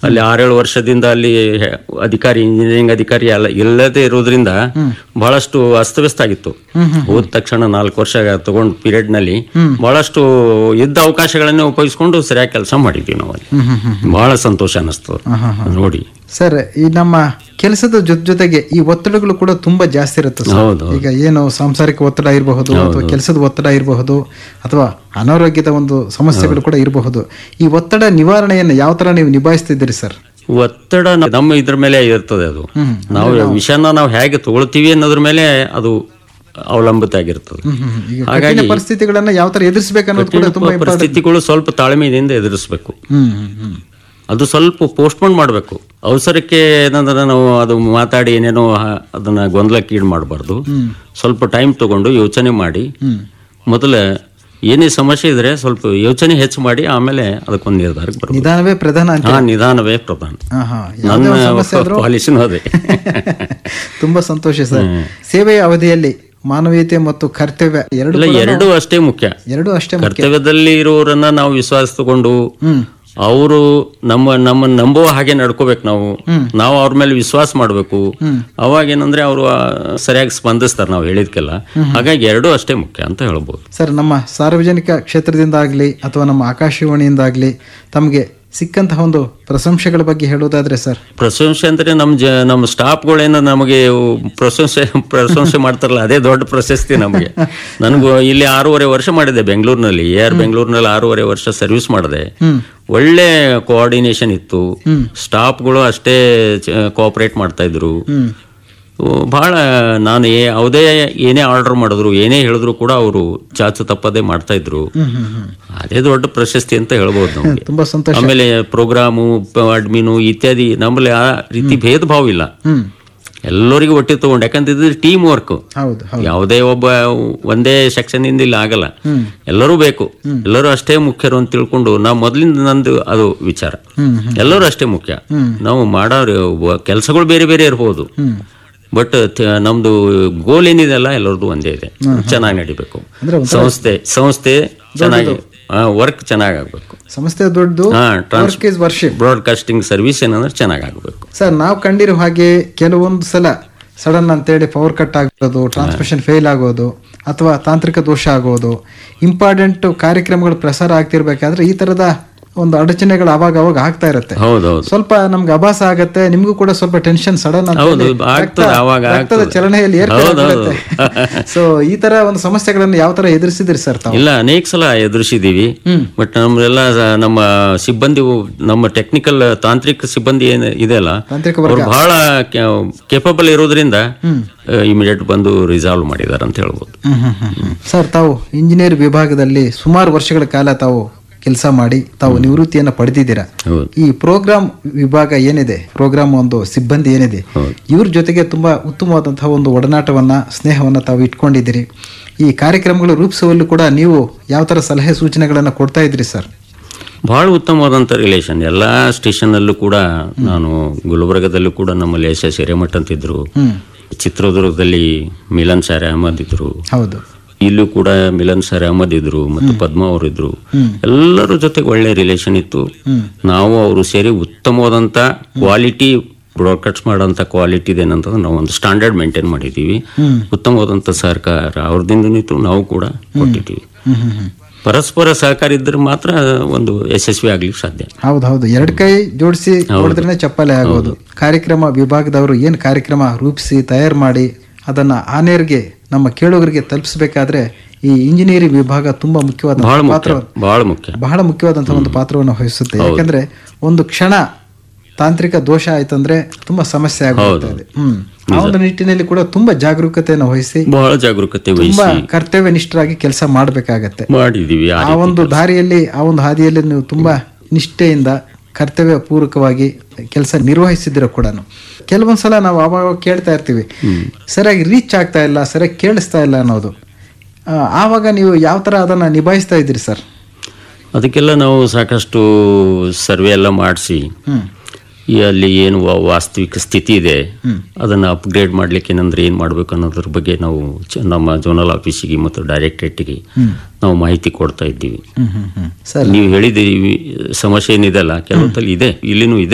ಅಲ್ಲಿ ಆರೇಳು ವರ್ಷದಿಂದ ಅಲ್ಲಿ ಹೆ- ಅಧಿಕಾರಿ ಇಂಜಿನಿಯರಿಂಗ್ ಅಧಿಕಾರಿ ಅಲ್ಲ ಇಲ್ಲದೆ ಇರೋದ್ರಿಂದ ಬಹಳಷ್ಟು ಅಸ್ತವ್ಯಸ್ತ ಆಗಿತ್ತು ಹೋದ ತಕ್ಷಣ ನಾಲ್ಕು ವರ್ಷ ತಗೊಂಡ್ ಪೀರಿಯಡ್ ನಲ್ಲಿ ಬಹಳಷ್ಟು ಇದ್ದ ಅವಕಾಶಗಳನ್ನೇ ಉಪಯೋಗಿಸ್ಕೊಂಡು ಸರಿಯಾಗಿ ಕೆಲಸ ಮಾಡಿದ್ವಿ ನಾವು ಅಲ್ಲಿ ಬಹಳ ಸಂತೋಷ ಅನಿಸ್ತು ನೋಡಿ ಸರ್ ಈ ನಮ್ಮ ಕೆಲಸದ ಜೊತೆ ಜೊತೆಗೆ ಈ ಒತ್ತಡಗಳು ಕೂಡ ತುಂಬಾ ಜಾಸ್ತಿ ಇರುತ್ತೆ ಸರ್. ಹೌದು ಈಗ ಏನು ಸಾಂಸಾರಿಕ ಒತ್ತಡ ಇರಬಹುದು ಅಥವಾ ಕೆಲಸದ ಒತ್ತಡ ಇರಬಹುದು ಅಥವಾ ಅನಾರೋಗ್ಯದ ಒಂದು ಸಮಸ್ಯೆಗಳು ಕೂಡ ಇರಬಹುದು ಈ ಒತ್ತಡ ನಿವಾರಣೆಯನ್ನು ಯಾವ ತರ ನೀವು ನಿಭಾಯಿಸ್ತಿದ್ದೀರಿ ಸರ್ ಒತ್ತಡ ನ- ನಮ್ಮ ಇದ್ರ ಮೇಲೆ ಇರ್ತದೆ ಅದು ನಾವು ವಿಷಯನ ನಾವು ಹೇಗೆ ತಗೊಳ್ತೀವಿ ಅನ್ನೋದ್ರ ಮೇಲೆ ಅದು ಅವಲಂಬಿತ ಆಗಿರ್ತದೆ ಈಗ ಹಾಗಾಗಿ ಕಠಿಣ ಪರಿಸ್ಥಿತಿಗಳನ್ನ ಯಾವ ತರ ಎದುರಿಸಬೇಕನ್ನೋದು ಕೂಡ ತುಂಬಾ ಇಂಪಾರ್ಟೆಂಟ್ ಪರಿಸ್ಥಿತಿಗಳು ಸ್ವಲ್ಪ ತಾಳ್ಮೆಯಿಂದ ಎದುರಿಸಬೇಕು ಹ್ಮ್ ಹ್ಮ್, ಹ್ಮ್ ಅದು ಸ್ವಲ್ಪ ಪೋಸ್ಟ್ಪೋನ್ ಮಾಡಬೇಕು ಅವಸರಕ್ಕೆ ಏನಂದ್ರೆ ನಾವು ಅದು ಮಾತಾಡಿ ಏನೇನೋ ಹ- ಅದನ್ನ ಗೊಂದಲಕ್ಕೀಡು ಮಾಡಬಾರ್ದು ಸ್ವಲ್ಪ ಟೈಮ್ ತಗೊಂಡು ಯೋಚನೆ ಮಾಡಿ ಮೊದಲ ಏನೇ ಸಮಸ್ಯೆ ಇದ್ರೆ ಸ್ವಲ್ಪ ಯೋಚನೆ ಹೆಚ್ಚು ಮಾಡಿ ಆಮೇಲೆ ಅದಕ್ಕೊಂದು ನಿರ್ಧಾರಕ್ಕೆ ಬರ್ಬೇಕು ನಿಧಾನವೇ ಪ್ರಧಾನ ಅಂತ ಹಾ ನಿಧಾನವೇ ಪ್ರಧಾನ ಹಾ ಹಾ ಯಾವುದೇ ಒಂದು ಸಮಸ್ಯೆ ನನ್ನ ಪಾಲಿಸಿನೂ ಅದೇ ತುಂಬಾ ಸಂತೋಷ ಸರ್ ಸೇವೆಯ ಅವಧಿಯಲ್ಲಿ ಮಾನವೀಯತೆ ಮತ್ತು ಕರ್ತವ್ಯ ಎರಡು ಇಲ್ಲ ಎರಡೂ ಅಷ್ಟೇ ಮುಖ್ಯ ಎರಡು ಅಷ್ಟೇ ಕರ್ತವ್ಯದಲ್ಲಿ ಇರೋರನ್ನ ನಾವು ವಿಶ್ವಾಸ ತಗೊಂಡು ಅವರು ನಮ್ಮ ನಮ್ಮ ನಂಬುವ ಹಾಗೆ ನಡ್ಕೋಬೇಕು ನಾವು ನಾವು ಅವ್ರ ಮೇಲೆ ವಿಶ್ವಾಸ ಮಾಡಬೇಕು ಅವಾಗ ಏನಂದ್ರೆ ಅವರು ಸರಿಯಾಗಿ ಸ್ಪಂದಿಸ್ತಾರೆ ನಾವು ಹೇಳಿದ್ಕೆಲ್ಲ ಹಾಗಾಗಿ ಎರಡೂ ಅಷ್ಟೇ ಮುಖ್ಯ ಅಂತ ಹೇಳ್ಬೋದು ಸರ್ ನಮ್ಮ ಸಾರ್ವಜನಿಕ ಕ್ಷೇತ್ರದಿಂದ ಆಗಲಿ ಅಥವಾ ನಮ್ಮ ಆಕಾಶವಾಣಿಯಿಂದಾಗಲಿ ತಮಗೆ ಸಿಕ್ಕಂತಹ ಒಂದು ಪ್ರಶಂಸೆಗಳ ಬಗ್ಗೆ ಹೇಳೋದಾದ್ರೆ ಸರ್ ಪ್ರಶಂಸೆ ಅಂದ್ರೆ ನಮ್ಮ ಜ ನಮ್ಮ ಸ್ಟಾಫ್ಗಳೇನು ನಮಗೆ ಪ್ರಶಂಸೆ ಪ್ರಶಂಸೆ ಮಾಡ್ತಾರಲ್ಲ ಅದೇ ದೊಡ್ಡ ಪ್ರಶಸ್ತಿ ನಮಗೆ ನನಗೂ ಇಲ್ಲಿ ಆರೂವರೆ ವರ್ಷ ಮಾಡಿದೆ ಬೆಂಗಳೂರಿನಲ್ಲಿ ಎ ಆರ್ ಬೆಂಗಳೂರಿನಲ್ಲಿ ಆರೂವರೆ ವರ್ಷ ಸರ್ವಿಸ್ ಮಾಡಿದೆ ಒಳ್ಳೆ ಕೋಆರ್ಡಿನೇಷನ್ ಇತ್ತು ಸ್ಟಾಫ್ಗಳು ಅಷ್ಟೇ ಕೋಆಪರೇಟ್ ಮಾಡ್ತಾ ಇದ್ರು ಓ, ಬಹಳ ನಾನು ಏ- ಯಾವುದೇ ಏನೇ ಆರ್ಡರ್ ಮಾಡಿದ್ರು ಏನೇ ಹೇಳಿದ್ರು ಕೂಡ ಅವರು ಚಾಚು ತಪ್ಪದೆ ಮಾಡ್ತಾ ಇದ್ರು ಅದೇ ದೊಡ್ಡ ಪ್ರಶಸ್ತಿ ಅಂತ ಹೇಳ್ಬೋದು ನಮಗೆ ತುಂಬಾ ಸಂತೋಷ ಆಮೇಲೆ ಪ್ರೋಗ್ರಾಮು ಅಡ್ಮಿನು ಇತ್ಯಾದಿ ನಮ್ಮಲ್ಲಿ ಆ ರೀತಿ ಭೇದ ಭಾವ ಇಲ್ಲ ಎಲ್ಲರಿಗೂ ಒಟ್ಟಿಗೆ ತಗೊಂಡು ಯಾಕಂತ ಇದ್ರೆ ಟೀಮ್ ವರ್ಕ್ ಹೌದು ಹೌದು ಯಾವುದೇ ಒಬ್ಬ ಒಂದೇ ಸೆಕ್ಷನ್ ಇಂದ ಇಲ್ಲಿ ಆಗಲ್ಲ ಎಲ್ಲರೂ ಬೇಕು ಎಲ್ಲರೂ ಅಷ್ಟೇ ಮುಖ್ಯರು ಅಂತ ತಿಳ್ಕೊಂಡು ನಾವು ಮೊದಲಿಂದ ನಂದು ಅದು ವಿಚಾರ ಎಲ್ಲರೂ ಅಷ್ಟೇ ಮುಖ್ಯ ನಾವು ಮಾಡೋ ಕೆಲಸಗಳು ಬೇರೆ ಬೇರೆ ಇರ್ಬೋದು ಬಟ್ ನಮ್ದು ಗೋಲ್ ಏನಿದೆಲ್ಲ ಎಲ್ಲರದು ಒಂದೇ ಇದೆ ಚೆನ್ನಾಗಿ ನಡಿಬೇಕು ಸಂಸ್ಥೆ ಸಂಸ್ಥೆ ಚೆನ್ನಾಗಿ ವರ್ಕ್ ಚೆನ್ನಾಗಿ ಆಗ್ಬೇಕು ಸಂಸ್ಥೆ ದೊಡ್ಡದು ಹಾ work is worship broadcasting service ಏನಂದ್ರೆ ಚೆನ್ನಾಗಿ ಆಗ್ಬೇಕು ಸರ್ ನಾವು ಕಂಡಿರೋ ಹಾಗೆ ಕೆಲವೊಂದು ಸಲ ಸಡನ್ ಅಂತೇಳಿ ಪವರ್ ಕಟ್ ಆಗೋದು ಟ್ರಾನ್ಸ್ಮಿಷನ್ ಫೇಲ್ ಆಗೋದು ಅಥವಾ ತಾಂತ್ರಿಕ ದೋಷ ಆಗೋದು ಇಂಪಾರ್ಟೆಂಟ್ ಕಾರ್ಯಕ್ರಮಗಳು ಪ್ರಸಾರ ಆಗ್ತಿರ್ಬೇಕಾದ್ರೆ ಈ ತರದ ಒಂದು ಅಡಚಣೆಗಳು ಅವಾಗ ಅವಾಗ ಆಗ್ತಾ ಇರುತ್ತೆ ಹೌದೌದು ಸ್ವಲ್ಪ ನಮ್ಗೆ ಅಭಾಸ ಆಗತ್ತೆ ನಿಮ್ಗೂ ಕೂಡ ಸ್ವಲ್ಪ ಟೆನ್ಷನ್ ಸಡನ್ ಹೌದು, ಆಗ್ತದೆ, ಅವಾಗ ರಕ್ತದ ಆಗ್ತದೆ. ಚಲನೆಯಲ್ಲಿ ಹೌದು, ಹೌದು. ಸೊ ಈ ತರ ಒಂದು ಸಮಸ್ಯೆಗಳನ್ನು ಯಾವ ತರ ಎದುರಿಸಿದ್ರಿ ಸರ್ ತಾವು ಇಲ್ಲ ಅನೇಕ ಸಲ ಎದುರಿಸಿದೀವಿ ಬಟ್ ನಮ್ಮೆಲ್ಲ ಸ- ನಮ್ಮ ಸಿಬ್ಬಂದಿ ನಮ್ಮ ಟೆಕ್ನಿಕಲ್ ತಾಂತ್ರಿಕ ಸಿಬ್ಬಂದಿ ಏನ್ ಇದೆಯಲ್ಲ ತಾಂತ್ರಿಕ ಅವ್ರು ಬಹಳ ಕೇಪಬಲ್ ಇರೋದ್ರಿಂದ ಇಮಿಡಿಯೇಟ್ ಬಂದು ರಿಸಾಲ್ವ್ ಮಾಡಿದಾರೆ ಅಂತ ಹೇಳ್ಬೋದು ಸರ್ ತಾವು ಇಂಜಿನಿಯರ್ ವಿಭಾಗದಲ್ಲಿ ಸುಮಾರು ವರ್ಷಗಳ ಕಾಲ ತಾವು ಕೆಲಸ ಮಾಡಿ ತಾವು ನಿವೃತ್ತಿಯನ್ನು ಪಡೆದಿದ್ದೀರಾ ಹೌದು ಈ ಪ್ರೋಗ್ರಾಮ್ ವಿಭಾಗ ಏನಿದೆ ಪ್ರೋಗ್ರಾಮ್ ಒಂದು ಸಿಬ್ಬಂದಿ ಏನಿದೆ ಇವ್ರ ಜೊತೆಗೆ ತುಂಬಾ ಉತ್ತಮವಾದಂತಹ ಒಂದು ಒಡನಾಟವನ್ನ ಸ್ನೇಹವನ್ನ ತಾವು ಇಟ್ಕೊಂಡಿದ್ದೀರಿ ಈ ಕಾರ್ಯಕ್ರಮಗಳು ರೂಪಿಸುವಲ್ಲೂ ಕೂಡ ನೀವು ಯಾವ ತರ ಸಲಹೆ ಸೂಚನೆಗಳನ್ನ ಕೊಡ್ತಾ ಇದ್ರಿ ಸರ್ ಬಹಳ ಉತ್ತಮವಾದಂಥ ರಿಲೇಷನ್ ಎಲ್ಲ ಸ್ಟೇಷನ್ನಲ್ಲೂ ಕೂಡ ನಾನು ಗುಲ್ಬರ್ಗದಲ್ಲೂ ಕೂಡ ನಮ್ಮಲ್ಲಿ ಎಸ್ ಎಸ್ ಹಿರೇಮಠ ಅಂತಿದ್ರು ಚಿತ್ರದುರ್ಗದಲ್ಲಿ ಮಿಲನ್ ಸಾರೆ ಅಹಮದ್ ಇದ್ರು ಹೌದು ಇಲ್ಲೂ ಕೂಡ ಮಿಲನ್ ಸರ್ ಅಹಮದ್ ಇದ್ರು ಮತ್ತು ಪದ್ಮ ಅವರು ಇದ್ರು ಎಲ್ಲರ ಜೊತೆಗೆ ಒಳ್ಳೆ ರಿಲೇಷನ್ ಇತ್ತು ನಾವು ಅವರು ಸೇರಿ ಉತ್ತಮವಾದಂತ ಕ್ವಾಲಿಟಿ ಬ್ರಾಡ್ಕಾಸ್ಟ್ ಮಾಡೋಂಥ ಕ್ವಾಲಿಟಿ ಏನಂತಂದ್ರೆ ನಾವು ಒಂದು ಸ್ಟ್ಯಾಂಡರ್ಡ್ ಮೇಂಟೈನ್ ಮಾಡಿದ್ದೀವಿ ಉತ್ತಮವಾದಂಥ ಸಹಕಾರ ಅವ್ರದಿಂದ ಇತ್ತು ನಾವು ಕೂಡ ಕೊಟ್ಟಿದ್ದೀವಿ ಪರಸ್ಪರ ಸಹಕಾರ ಇದ್ರೆ ಮಾತ್ರ ಒಂದು ಯಶಸ್ವಿ ಆಗ್ಲಿಕ್ಕೆ ಸಾಧ್ಯ ಹೌದು ಹೌದು ಎರಡ್ ಕೈ ಜೋಡಿಸಿ ನೋಡಿದ್ರೆ ಚಪ್ಪಲೆ ಆಗೋದು ಕಾರ್ಯಕ್ರಮ ವಿಭಾಗದವರು ಏನ್ ಕಾರ್ಯಕ್ರಮ ರೂಪಿಸಿ ತಯಾರು ಮಾಡಿ ಅದನ್ನ ಆನೇರ್ಗೆ ನಮ್ಮ ಕೇಳುಗರಿಗೆ ತಲುಪಿಸಬೇಕಾದ್ರೆ ಈ ಇಂಜಿನಿಯರಿಂಗ್ ವಿಭಾಗ ತುಂಬಾ ಮುಖ್ಯವಾದ ಬಹಳ ಪಾತ್ರ ಮುಖ್ಯ ಬಹಳ ಮುಖ್ಯ ಬಹಳ ಮುಖ್ಯವಾದಂತಹ ಒಂದು ಪಾತ್ರವನ್ನು ವಹಿಸುತ್ತೆ ಯಾಕಂದ್ರೆ ಒಂದು ಕ್ಷಣ ತಾಂತ್ರಿಕ ದೋಷ ಆಯ್ತಂದ್ರೆ ತುಂಬಾ ಸಮಸ್ಯೆ ಆಗುತ್ತೆ ಹ್ಮ್ ಆ ಒಂದು ನಿಟ್ಟಿನಲ್ಲಿ ಕೂಡ ತುಂಬಾ ಜಾಗರೂಕತೆಯನ್ನು ವಹಿಸಿ ಬಹಳ ಜಾಗರೂಕತೆ ತುಂಬಾ ವಹಿಸಿ ಕರ್ತವ್ಯ ನಿಷ್ಠರಾಗಿ ಕೆಲಸ ಮಾಡಬೇಕಾಗತ್ತೆ ಮಾಡಿದೀವಿ ಆ ಆ ಒಂದು ದಾರಿಯಲ್ಲಿ ಆ ಒಂದು ಹಾದಿಯಲ್ಲಿ ನೀವು ತುಂಬಾ ನಿಷ್ಠೆಯಿಂದ ಕರ್ತವ್ಯ ಪೂರ್ವಕವಾಗಿ ಕೆಲಸ ನಿರ್ವಹಿಸಿದಿರ ಕೂಡ ಕೆಲವೊಂದ್ಸಲ ನಾವು ಅವಾಗ ಕೇಳ್ತಾ ಇರ್ತೀವಿ ಸರಿಯಾಗಿ ರೀಚ್ ಆಗ್ತಾ ಇಲ್ಲ ಸರಿಯಾಗಿ ಕೇಳಿಸ್ತಾ ಇಲ್ಲ ಅನ್ನೋದು ಆ, ಆವಾಗ ನೀವು ಯಾವ ತರ ಅದನ್ನ ನಿಭಾಯಿಸ್ತಾ ಇದ್ರಿ ಸರ್ ಅದಕ್ಕೆಲ್ಲ ನಾವು ಸಾಕಷ್ಟು ಸರ್ವೆ ಎಲ್ಲ ಮಾಡಿಸಿ ಈ ಅಲ್ಲಿ ಏನು ವಾ- ವಾಸ್ತವಿಕ ಸ್ಥಿತಿ ಇದೆ ಅದನ್ನು ಅಪ್ಗ್ರೇಡ್ ಮಾಡ್ಲಿಕ್ಕೆ ಏನಂದ್ರೆ ಏನು ಮಾಡಬೇಕು ಅನ್ನೋದ್ರ ಬಗ್ಗೆ ನಾವು ಚ- ನಮ್ಮ ಜೋನಲ್ ಆಫೀಸಿಗೆ ಮತ್ತು ಡೈರೆಕ್ಟರೇಟ್ಗೆ ನಾವು ಮಾಹಿತಿ ಕೊಡ್ತಾ ಇದ್ದೀವಿ ಸರ್ ನೀವು ಹೇಳಿದ್ದೀವಿ ಸಮಸ್ಯೆ ಏನಿದೆಲ್ಲ ಕೆಲವೊಂದಲ್ಲಿ ಇದೆ ಇಲ್ಲಿನೂ ಇದೆ